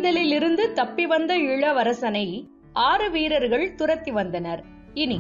மாரணேந்தலில் இருந்து தப்பி வந்த இளவரசனை ஆறு வீரர்கள் துரத்தி வந்தனர் இனி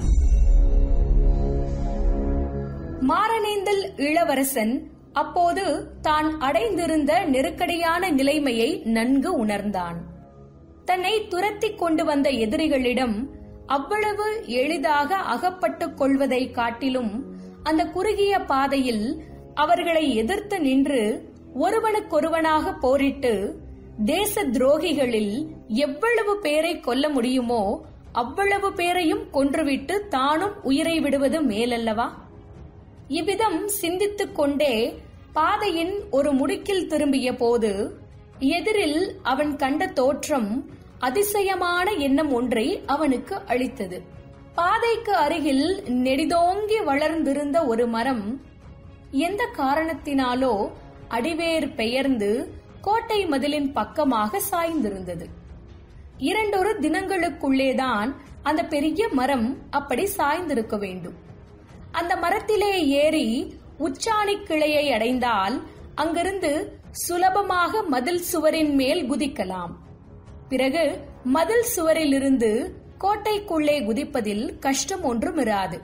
மாரணேந்தல் இளவரசன் அப்போது தான் அடைந்திருந்த நெருக்கடியான நிலைமையை நன்கு உணர்ந்தான் தன்னை துரத்திக் கொண்டு வந்த எதிரிகளிடம் அவ்வளவு எளிதாக அகப்பட்டுக் கொள்வதை காட்டிலும் அந்த குறுகிய பாதையில் அவர்களை எதிர்த்து நின்று ஒருவனுக்கொருவனாக போரிட்டு தேச துரோகிகளில் எவ்வளவு பேரை கொல்ல முடியுமோ அவ்வளவு பேரையும் கொன்றுவிட்டு தானும் உயிரை விடுவது மேலல்லவா இவ்விதம் சிந்தித்துக் கொண்டே பாதையின் ஒரு முடுக்கில் திரும்பிய போது எதிரில் அவன் கண்ட தோற்றம் அதிசயமான எண்ணம் ஒன்றை அவனுக்கு அளித்தது பாதைக்கு அருகில் நெடிதோங்கி வளர்ந்திருந்த ஒரு மரம் எந்த காரணத்தினாலோ அடிவேர் பெயர்ந்து கோட்டை மதிலின் பக்கமாக சாய்ந்திருந்தது இரண்டொரு தினங்களுக்குள்ளேதான் அந்த பெரிய மரம் அப்படி சாய்ந்திருக்க வேண்டும் அந்த மரத்திலே ஏறி உச்சாணி கிளையை அடைந்தால் அங்கிருந்து சுலபமாக மதில் சுவரின் மேல் குதிக்கலாம் பிறகு மதில் சுவரிலிருந்து கோட்டைக்குள்ளே குதிப்பதில் கஷ்டம் ஒன்றும் இராது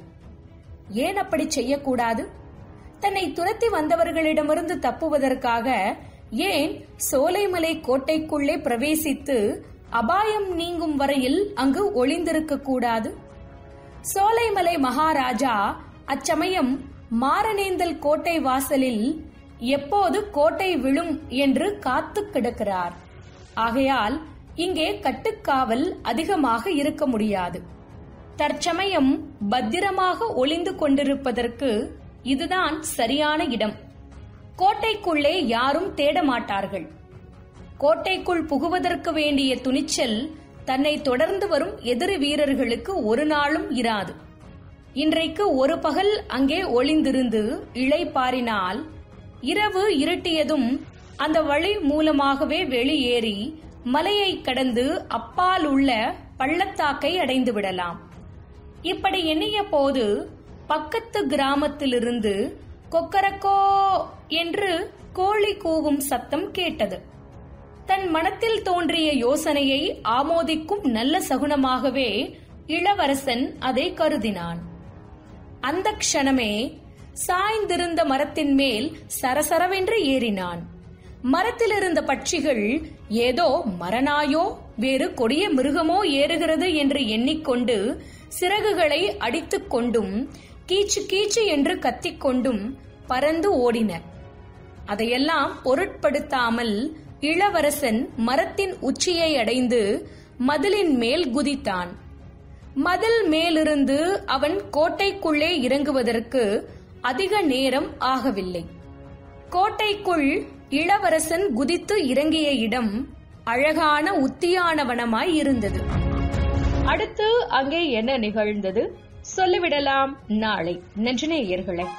ஏன் அப்படி செய்யக்கூடாது தன்னை துரத்தி வந்தவர்களிடமிருந்து தப்புவதற்காக ஏன் சோலைமலை கோட்டைக்குள்ளே பிரவேசித்து அபாயம் நீங்கும் வரையில் அங்கு ஒளிந்திருக்க கூடாது சோலைமலை மகாராஜா அச்சமயம் மாரணேந்தல் கோட்டை வாசலில் எப்போது கோட்டை விழும் என்று காத்து கிடக்கிறார் ஆகையால் இங்கே கட்டுக்காவல் அதிகமாக இருக்க முடியாது தற்சமயம் பத்திரமாக ஒளிந்து கொண்டிருப்பதற்கு இதுதான் சரியான இடம் கோட்டைக்குள்ளே யாரும் தேட மாட்டார்கள் கோட்டைக்குள் புகுவதற்கு வேண்டிய துணிச்சல் தன்னை தொடர்ந்து வரும் எதிரி வீரர்களுக்கு ஒரு நாளும் இராது இன்றைக்கு ஒரு பகல் அங்கே ஒளிந்திருந்து இழை பாரினால் இரவு இருட்டியதும் அந்த வழி மூலமாகவே வெளியேறி மலையை கடந்து அப்பால் உள்ள பள்ளத்தாக்கை அடைந்து விடலாம் இப்படி எண்ணிய போது பக்கத்து கிராமத்திலிருந்து கொக்கரக்கோ என்று கோழி கூவும் சத்தம் கேட்டது தன் மனத்தில் தோன்றிய யோசனையை ஆமோதிக்கும் நல்ல சகுனமாகவே இளவரசன் அதை கருதினான் அந்த க்ஷணமே சாய்ந்திருந்த மரத்தின் மேல் சரசரவென்று ஏறினான் மரத்தில் இருந்த பட்சிகள் ஏதோ மரநாயோ வேறு கொடிய மிருகமோ ஏறுகிறது என்று எண்ணிக்கொண்டு சிறகுகளை அடித்துக் கொண்டும் கீச்சு கீச்சு என்று கத்திக்கொண்டும் பறந்து ஓடின அதையெல்லாம் பொருட்படுத்தாமல் இளவரசன் மரத்தின் உச்சியை அடைந்து மதிலின் மேல் குதித்தான் மதில் மேலிருந்து அவன் கோட்டைக்குள்ளே இறங்குவதற்கு அதிக நேரம் ஆகவில்லை கோட்டைக்குள் இளவரசன் குதித்து இறங்கிய இடம் அழகான உத்தியானவனமாய் இருந்தது அடுத்து அங்கே என்ன நிகழ்ந்தது சொல்லிவிடலாம் நாளை நன்றினேயர்களே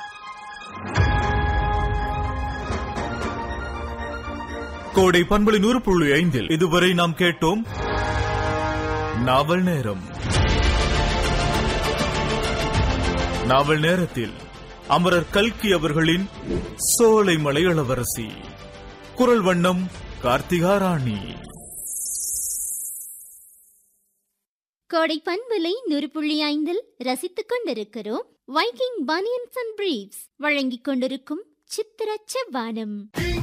கோடை பண்பலை நூறு புள்ளி ஐந்தில் இதுவரை நாம் கேட்டோம் நாவல் நேரம் நாவல் நேரத்தில் அமரர் கல்கி அவர்களின் சோலைமலை இளவரசி குரல் வண்ணம் கார்த்திகா ராணி கோடை பண்பலை நூறு புள்ளி ஐந்தில் ரசித்துக் கொண்டிருக்கிறோம் வைக்கிங் பனியன்ஸ் அண்ட் பிரீவ்ஸ் வழங்கிக் கொண்டிருக்கும் சித்திர செவ்வானம்